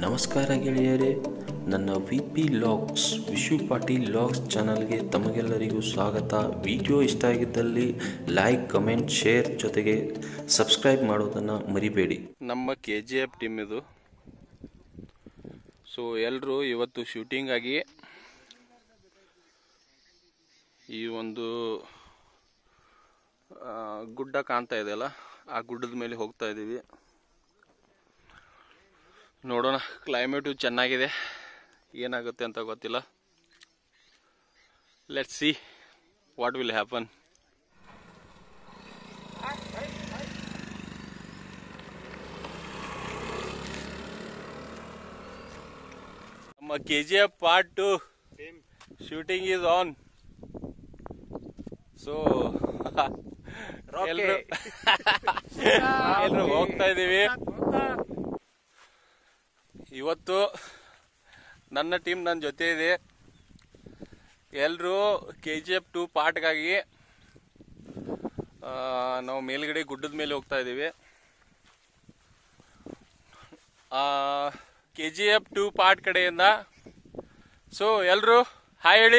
ನಮಸ್ಕಾರ ಗೆಳೆಯರೇ ನನ್ನ V P logs Vishu Patil logs ಚಾನಲ್ಗೆ ತಮಗೆಲ್ಲರಿಗೂ ಸ್ವಾಗತ ವಿಡಿಯೋ ಇಷ್ಟ ಆಗಿದ್ದಲ್ಲಿ ಲೈಕ್ ಕಮೆಂಟ್ ಶೇರ್ ಜೊತೆಗೆ ಸಬ್ಸ್ಕ್ರೈಬ್ ಮಾಡೋದನ್ನು ಮರಿಬೇಡಿ ನಮ್ಮ ಕೆ ಜಿ ಎಫ್ ಟೀಮ್ ಇದು ಸೊ ಎಲ್ಲರೂ ಇವತ್ತು ಶೂಟಿಂಗ್ ಆಗಿ ಈ ಒಂದು ಆ, ಗುಡ್ಡ ಕಾಣ್ತಾ ಇದೆಯಲ್ಲ ಆ ಗುಡ್ಡದ ಮೇಲೆ ಹೋಗ್ತಾ ಇದ್ದೀವಿ ನೋಡೋಣ ಕ್ಲೈಮೇಟು ಚೆನ್ನಾಗಿದೆ ಏನಾಗುತ್ತೆ ಅಂತ ಗೊತ್ತಿಲ್ಲ let see what will happen ನಮ್ಮ K G F part two shooting is on so ಎಲ್ರು ಎಲ್ರು ಹೋಗ್ತಾ ಇದೀವಿ ಇವತ್ತು ನನ್ನ ಟೀಮ್ ನನ್ನ ಜೊತೆ ಇದೆ ಎಲ್ರು ಕೆ ಜಿ ಎಫ್ ಟು ಪಾರ್ಟ್ಗಾಗಿ ನಾವು ಮೇಲ್ಗಡೆ ಗುಡ್ಡದ ಮೇಲೆ ಹೋಗ್ತಾ ಇದ್ದೀವಿ K G F two part ಕಡೆಯಿಂದ ಸೊ ಎಲ್ರು ಹಾಯ್ ಹೇಳಿ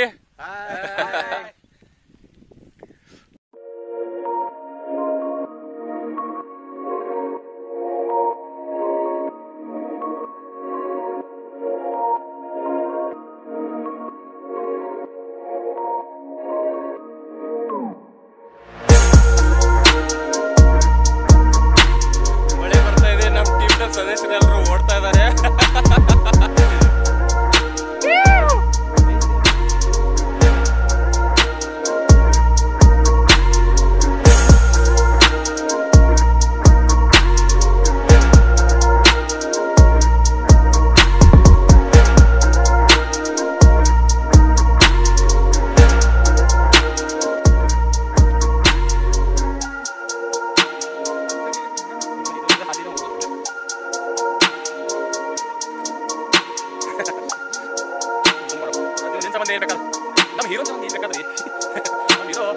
ಮಳೆ ಬರ್ತಾ ಇದೆ ನಮ್ಮ ಟೀಮ್ ನ ಸದಸ್ಯರೆಲ್ಲರೂ ಓಡ್ತಾ ಇದ್ದಾರೆ ಸಂಬಂಧ ಏನ್ ಬೇಕಾದ ನಮ್ಮ ಹೀರೋ ಸಂಬಂಧ ಏನ್ ಬೇಕಾದ್ರಿ ನಮ್ಮ ಹೀರೋ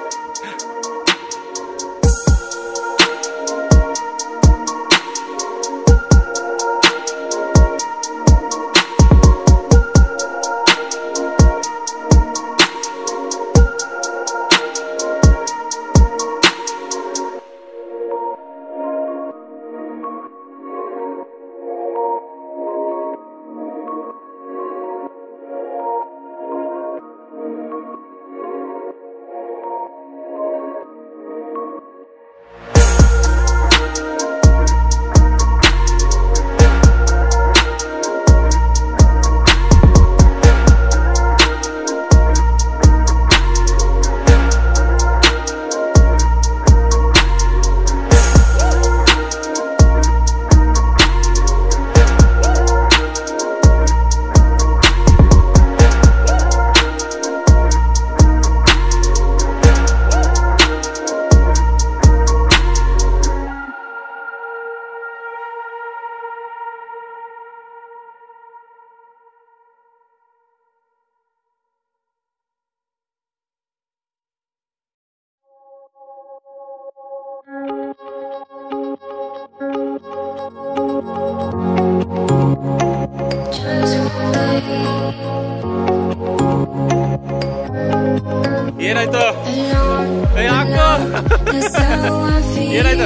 ಏನಾಯ್ತು ಏ, ಹಾಕು ಏನಾಯ್ತು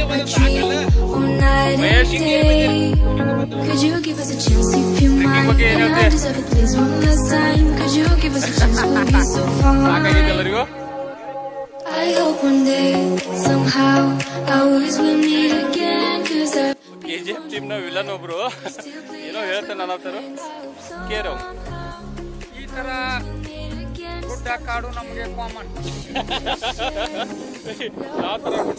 Mahesh Could you give us a chance if you mind? ಬಗ್ಗೆ ಏನ್ And I ಹೇಳ್ತೆ? deserve it, please, one last time. Could you give us a chance? We'll be so ಸಾಕಾಗೈತೆ far. ಎಲ್ಲರಿಗೂ I hope one day, somehow, always we'll meet again. Cause I K G F team ನ villain ಒಬ್ರು ಏನೋ ಹೇಳ್ತಾನೆ ನನ್ನ ಹತ್ರ care ಈ ತರ ಗುಡ್ಡ ಕಾಡು ನಮಗೆ ಕಾಮನ್ ಯಾವ ತರ ಗುಡ್ಡ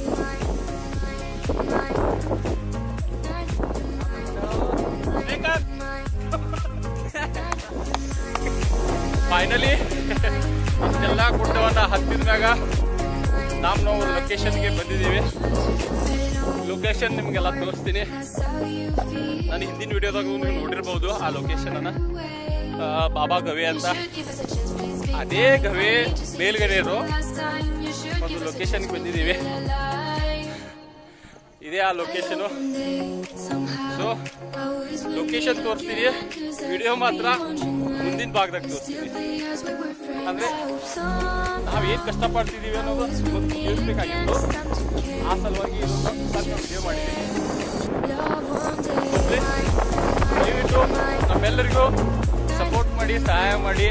ಫೈನಲಿ ಇಷ್ಟೆಲ್ಲ ಗುಡ್ಡವನ್ನ ಹತ್ತಿದ ಮ್ಯಾಗ ನಾವು ನಾವು ಲೊಕೇಶನ್ಗೆ ಬಂದಿದ್ದೀವಿ ಲೊಕೇಶನ್ ನಿಮ್ಗೆಲ್ಲ ತೋರಿಸ್ತೀನಿ ನಾನು ಹಿಂದಿನ ವಿಡಿಯೋದಾಗ ನೀವು ನೋಡಿರ್ಬೋದು ಆ ಲೊಕೇಶನ್ ಅನ್ನ ಆ, ಬಾಬಾ ಗವಿ ಅಂತ ಅದೇ ಗವಿ ಮೇಲ್ಗಡೆ ಇರೋ ಒಂದು ಲೊಕೇಶನ್ಗೆ ಬಂದಿದ್ದೀವಿ ಇದೇ ಆ ಲೊಕೇಶನು ಸೊ ಲೊಕೇಶನ್ ತೋರಿಸ್ತೀನಿ ವಿಡಿಯೋ ಮಾತ್ರ ಮುಂದಿನ ಭಾಗದಾಗ ತೋರಿಸ್ತೀನಿ ಅಂದ್ರೆ ನಾವು ಏನು ಕಷ್ಟಪಡ್ತಿದ್ದೀವಿ ಅನ್ನೋದು ಒಂದು ತಿಳಿಸ್ಬೇಕಾಗಿತ್ತು ಆ ಸಲುವಾಗಿ ಇದೊಂದು ಸಣ್ಣ ವಿಡಿಯೋ ಮಾಡಿದ್ದೀನಿ ಮತ್ತೆ ದಯವಿಟ್ಟು ನಮ್ಮೆಲ್ಲರಿಗೂ ಸಪೋರ್ಟ್ ಮಾಡಿ ಸಹಾಯ ಮಾಡಿ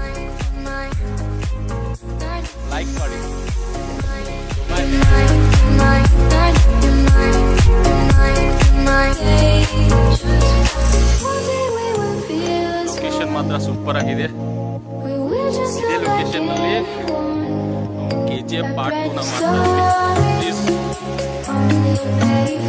ಲೈಕ್ ಮಾಡಿ ಬಾಯ್ ಲೊಕೇಶನ್ ಮಾತ್ರ ಸೂಪರ್ ಆಗಿದೆ ಇದೇ ಲೊಕೇಶನ್ ನಲ್ಲಿ K G F part two ನಮ್ಮ ಪ್ಲೀಸ್ Only ready